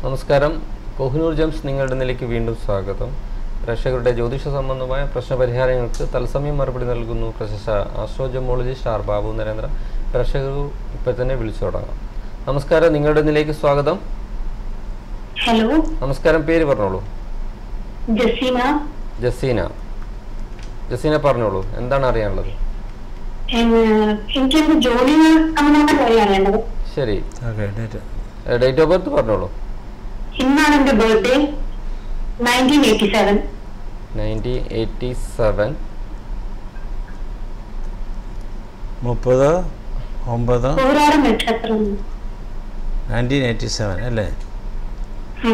നമസ്കാരം കോഹിനൂർ ജംസ് നിങ്ങളുടെ നിലയ്ക്ക് വീണ്ടും സ്വാഗതം പ്രേക്ഷകരുടെ ജ്യോതിഷ സംബന്ധമായ പ്രശ്നപരിഹാരങ്ങൾക്ക് തത്സമയം മറുപടി നൽകുന്നു പ്രശസ്ത ആസ്ട്രോജമോളജിസ്റ്റ് ആർ ബാബു നരേന്ദ്ര പ്രേക്ഷകർ ഇപ്പോൾ തന്നെ വിളിച്ചു തുടങ്ങാം നമസ്കാരം നിങ്ങളുടെ നിലയ്ക്ക് സ്വാഗതം ഹലോ നമസ്കാരം പേര് പറഞ്ഞോളൂ ജസീന ജസീന ജസീന പറഞ്ഞോളൂ എന്താണ് അറിയാനുള്ളത് എന്ന് എനിക്കെന്റെ ജോലി സംബന്ധമായ കാര്യമാണ് വേണ്ടത് ശരി okay date date of birth പറഞ്ഞോളൂ ഇന്നാണ് എന്റെ birthday nineteen eighty seven nineteen eighty seven മുപ്പത് ഒമ്പത് പോരാട നക്ഷത്രം നയൻറ്റീൻ എയ്റ്റി സെവൻ അല്ലേ ഉം.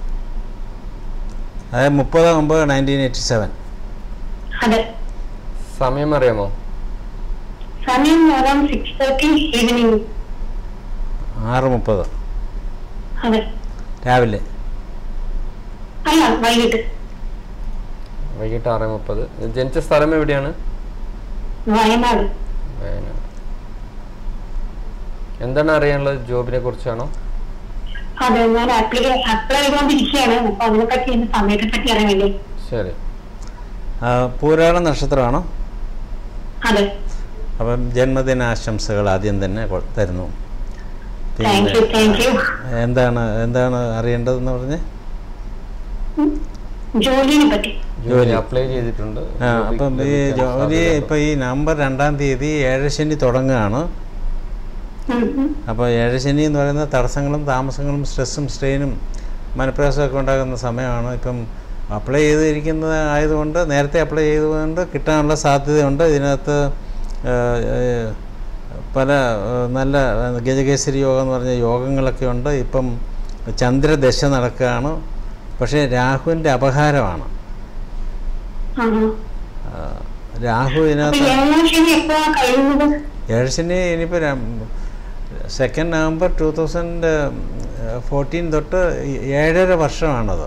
അതായത് മുപ്പത് ഒമ്പത് നയൻറ്റീൻ എയ്റ്റി സെവൻ അതെ സമയം അറിയാമോ സമയം അറൌണ്ട് സിക്സ് തേർട്ടി ഈവനിങ് ആറ് മുപ്പത് അതെ രാവിലെ അല്ല വൈകിട്ട് വൈകിട്ട് ആറ് മുപ്പത് ജനിച്ച സ്ഥലം എവിടെയാണ് വയനാട് വയനാട് എന്താണ് അറിയാനുള്ളത് ജോബിനെ കുറിച്ചാണോ അതെ ഞാൻ അപ്ലൈ അപ്ലൈ ചെയ്തുകൊണ്ടിരിക്കുകയാണ് അപ്പൊ അതിനെപ്പറ്റി എന്റെ സമയത്തെ പറ്റി അറിയാൻ വേണ്ടി ശരി ആ, പൂരാട നക്ഷത്രമാണോ അതെ അപ്പം ജന്മദിനാശംസകൾ ആദ്യം തന്നെ കൊ- തരുന്നു താങ്ക് യു താങ്ക് യു എന്താണ് എന്താണ് അറിയേണ്ടതെന്ന് പറഞ്ഞ് ജോലിനെ പറ്റി ജോലി ജോലി. അപ്ലൈ ചെയ്തിട്ടുണ്ട് ആ ജോലി അപ്പം ഈ ലഭിക്കാൻ ജോലി സാധ്യതയുണ്ടോ? ഇപ്പം ഈ നവംബർ രണ്ടാം തീയതി ഏഴശനി തുടങ്ങുകയാണ് ഉം, ഉം. അപ്പോൾ ഏഴശനി എന്ന് പറയുന്ന തടസ്സങ്ങളും താമസങ്ങളും സ്ട്രെസ്സും സ്ട്രെയിനും മനപ്രയാസമൊക്കെ ഉണ്ടാകുന്ന സമയമാണ് ഇപ്പം അപ്ലൈ ചെയ്തിരിക്കുന്നത് ആയതുകൊണ്ട് നേരത്തെ അപ്ലൈ ചെയ്തുകൊണ്ട് കിട്ടാനുള്ള സാധ്യതയുണ്ട് ഇതിനകത്ത് ആ, ആ, പല ആ, നല്ല ആ, ഗജകേസരി യോഗം എന്ന് പറഞ്ഞ യോഗങ്ങളൊക്കെ ഉണ്ട് ഇപ്പം ചന്ദ്രദശ നടക്കുകയാണ് പക്ഷേ രാഹുവിൻ്റെ അപഹാരമാണ് ആഹാ. ആ, രാഹു അപ്പൊ ഇതിനകത്ത് ഏഴാം ശനി എപ്പോഴാ കഴിയുന്നത് ഏഴശനി ഇനിയിപ്പോൾ second November two thousand fourteen തൊട്ട് ഏഴര വർഷമാണത്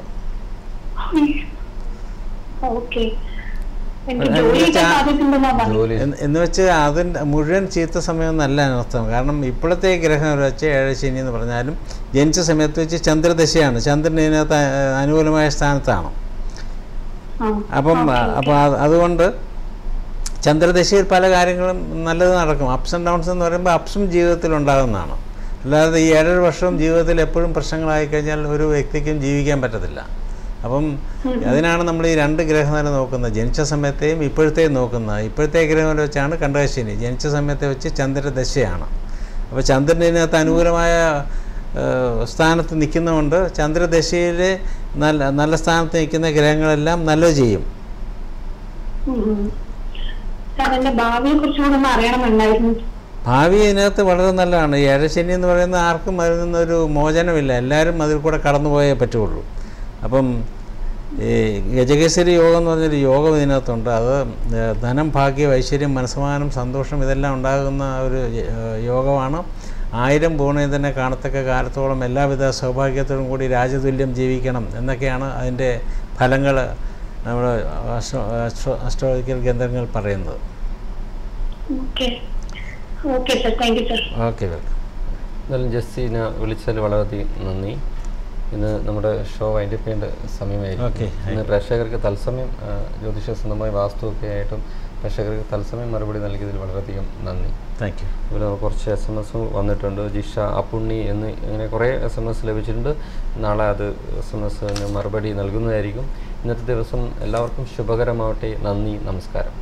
ഓക്കെ എനിക്ക് എന്ന് ജോലിയൊക്കെ വെച്ചാ- സാധിക്കുന്നുണ്ടെന്നാ പറഞ്ഞത് ജോലി എന്ന് എന്ന് വെച്ച് അതിൻ്റെ മുഴുവൻ ചീത്ത സമയമൊന്നല്ല അനർത്ഥം കാരണം ഇപ്പോഴത്തെ ഗ്രഹം വെച്ച് ഏഴശനി എന്ന് പറഞ്ഞാലും ജനിച്ച സമയത്ത് വെച്ച് ചന്ദ്രദശയാണ് ചന്ദ്രൻ ഇതിനകത്ത് അ- അനുകൂലമായ സ്ഥാനത്താണ് ആ, അപ്പം ഓക്കേ, അപ്പോൾ ഓക്കേ. അതുകൊണ്ട് ചന്ദ്രദശയിൽ പല കാര്യങ്ങളും നല്ലത് നടക്കും അപ്സ് ആൻഡ് ഡൗൺസ് എന്ന് പറയുമ്പോൾ അപ്സും ജീവിതത്തിൽ ഉണ്ടാകുന്നതാണ് അല്ലാതെ ഈ ഏഴര വർഷവും ജീവിതത്തിൽ എപ്പോഴും പ്രശ്നങ്ങളായി കഴിഞ്ഞാൽ ഒരു വ്യക്തിക്കും ജീവിക്കാൻ പറ്റത്തില്ല അപ്പം അതിനാണ് നമ്മൾ ഈ രണ്ട് ഗ്രഹനില നോക്കുന്നത് ജനിച്ച സമയത്തെയും ഇപ്പോഴത്തെയും നോക്കുന്നത് ഇപ്പോഴത്തെ ഗ്രഹം വെച്ചാണ് കണ്ടകശനി ജനിച്ച സമയത്തെ വെച്ച് ചന്ദ്രദശയാണ് അപ്പോൾ ചന്ദ്രനകത്ത് അനുകൂലമായ ഏഹ്, സ്ഥാനത്ത് നിൽക്കുന്നതുകൊണ്ട് ചന്ദ്രദശയിൽ നല്ല നല്ല സ്ഥാനത്ത് നിൽക്കുന്ന ഗ്രഹങ്ങളെല്ലാം നല്ലത് ചെയ്യും ഉം, ഉം. സാർ എന്റെ ഭാവിയെ കുറിച്ചും കൂടെ ഒന്ന് അറിയണമെന്നുണ്ടായിരുന്നു ഭാവി ഇതിനകത്ത് വളരെ നല്ലതാണ് ഈ ഏഴശനി എന്ന് പറയുന്നത് ആർക്കും അതിൽ നിന്നൊരു മോചനമില്ല എല്ലാവരും അതിൽ കൂടെ കടന്നുപോയേ പറ്റുള്ളൂ അപ്പം ഈ ഗജകേസരി യോഗം എന്ന് പറഞ്ഞൊരു യോഗം ഇതിനകത്തുണ്ട് അത് ഏഹ്, ധനം ഭാഗ്യം ഐശ്വര്യം മനസ്സമാനം സന്തോഷം ഇതെല്ലാം ഉണ്ടാകുന്ന ഒരു ഏഹ്, യോഗമാണ് ആയിരം പൂർണ്ണയും തന്നെ കാണത്തക്ക കാലത്തോളം എല്ലാവിധ സൗഭാഗ്യത്തോടും കൂടി രാജതുല്യം ജീവിക്കണം എന്നൊക്കെയാണ് അതിൻ്റെ ഫലങ്ങൾ നമ്മുടെ അസ്ട്രോ അസ്ട്രോ അസ്ട്രോളജിക്കൽ കേന്ദ്രങ്ങൾ പറയുന്നത് okay okay sir thank you sir okay welcome എന്തായാലും ജസ്റ്റിനെ വിളിച്ചതിൽ വളരെയധികം നന്ദി ഇന്ന് നമ്മുടെ ഷോ വൈൻഡപ്പ് ചെയ്യേണ്ട സമയമായിരിക്കും Okay, ഇന്ന് പ്രേക്ഷകർക്ക് തത്സമയം ആ, ജ്യോതിഷ സംബന്ധമായ വാസ്തുവൊക്കെ ആയിട്ടും പ്രേക്ഷകർക്ക് തത്സമയം മറുപടി നൽകിയതിൽ വളരെയധികം നന്ദി താങ്ക് യു ഇവിടെ കുറച്ച് എസ് എം എസ് വന്നിട്ടുണ്ട് ജിഷ അപ്പുണ്ണി എന്ന് ഇങ്ങനെ കുറേ എസ് എം എസ് ലഭിച്ചിട്ടുണ്ട് നാളെ അത് എസ് എം എസിന് മറുപടി നൽകുന്നതായിരിക്കും ഇന്നത്തെ ദിവസം എല്ലാവർക്കും ശുഭകരമാവട്ടെ നന്ദി നമസ്കാരം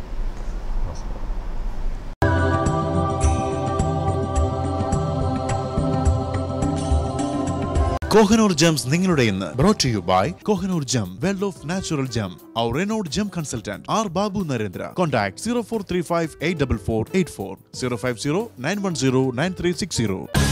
കോഹനൂർ ജംസ് നിങ്ങളുടെ ഇന്ന് ബ്രോട്ട് യു ബൈ കോഹനൂർ ജം well of natural gem our renowned gem consultant R Babu Narendra contact zero four three five eight double four eight four zero five zero nine one zero nine three six zero